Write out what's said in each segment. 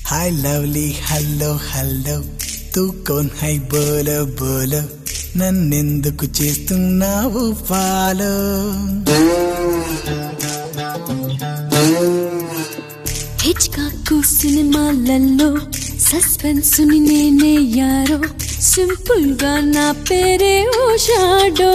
हाय lovely hello hello తూ కోన్ హై బోలో బోలో నన్నెందుకు చేస్తున్నావు ఫాలో హిచ్కాకు సినిమాలలో సస్పెన్స్ ని నేనే యారో సింపుల్ గా నా పేరే ఓ shadow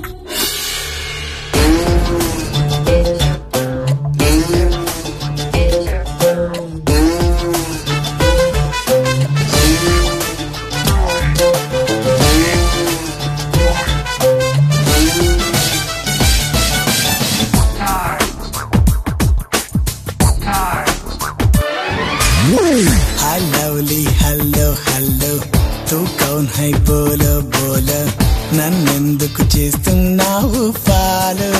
hi lovely hello hello తూ కౌన్ హై బోలో బోలో నన్నెందుకు చేస్తున్నావు ఫాలో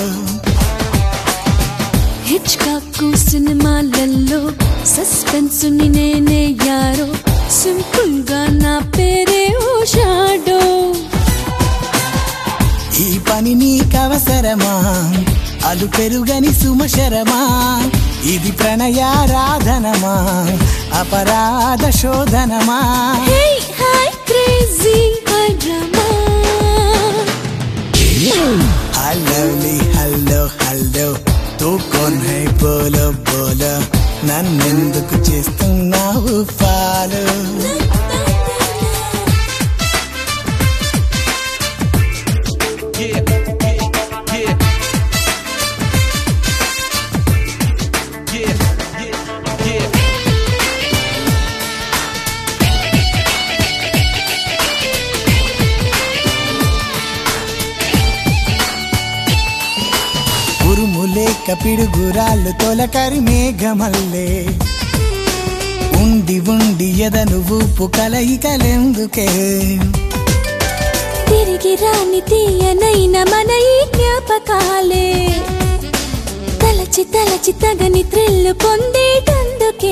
హిచ్కాకు సినిమాలలో సస్పెన్స్ ని నేనే యారో సింపుల్ గా నా పేరే ఓ షాడో ఈ పని నీకవసరమా అలు పెరుగని సుమశరమా ఇది ప్రణయారాధనమా అపరాధ శోధనమా hey hi crazy hi drama hi lovely hello hello తూ కోన్ హై బోలో బోలో నన్నెందుకు చేస్తున్నావు ఫాలో ఉరుములే కపిడుగురాళ్ళు తొలకరి మేఘమల్లే ఉండి ఉండి ఎదను ఊపు కలయికలెందుకే తిరిగి రాని తీయనైన మన ఈ జ్ఞాపకాలే తలచి తలచి తగని త్రిల్లు పొందేటందుకే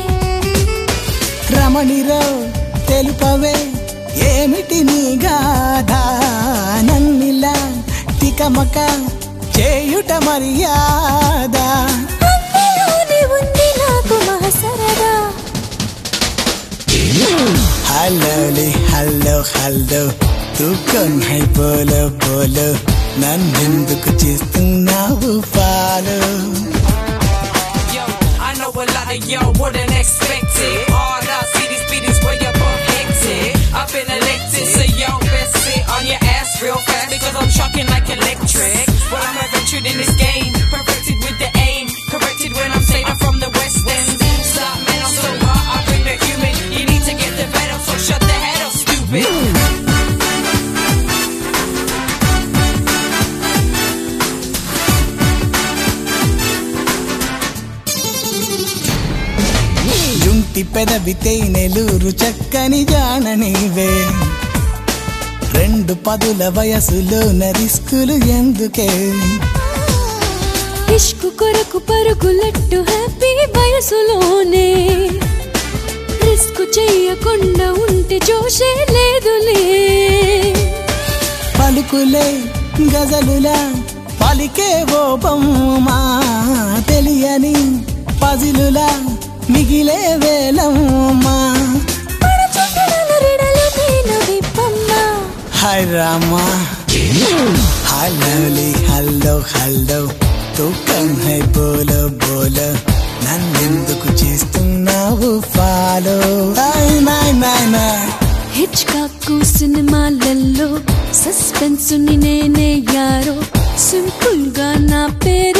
రమణిరో తెలుపవే ఏమిటి నీ గాథ నన్నిలా తికమక చేయుట మర్యాద అందులోనే ఉంది నాకు మహసరదా హలోలి హల్లో హల్లో తూకం హై పోలో పోలో నన్నెందుకు చేస్తున్నావు follow Yo, I know a lot of y'all wouldn't expect it. All I see these beatings way above hectic. I've been elected, so y'all best sit on your ass real fast because I'm shocking like electric. Well, I'm a veteran in this game, perfected with the aim, corrected when I'm saying I'm from the West End. Stop, man, I'm so hot, I bring the human. You need to get the vet up, so shut the head up, stupid. జుంటి పెదవితే నెలూరు చక్కని జాననివే రెండు పదుల వయసులో రిస్కులు ఎందుకే ఇష్కు కొరకు పరుగులట్టు హ్యాపీ వయసులోనే రిస్క్ చెయ్యకుండా ఉంటే జోషే లేదులే పలుకులే గజలులా పలికే ఓ బొమ్మా తెలియని పజిలులా మిగిలే వేలమ్మా మన చుట్టూ రిడలు నేను విప్పమ్మా hi Rama hi lovely hello hello తూకం హై బోలో బోలో నన్నెందుకు చేస్తున్నావు ఫాలో నాయ్ నాయ్ నాయ్ నాయ్ హిచ్కాకు సినిమాలలో సస్పెన్స్ ని నేనే యారో సింపుల్ గా నా పేరు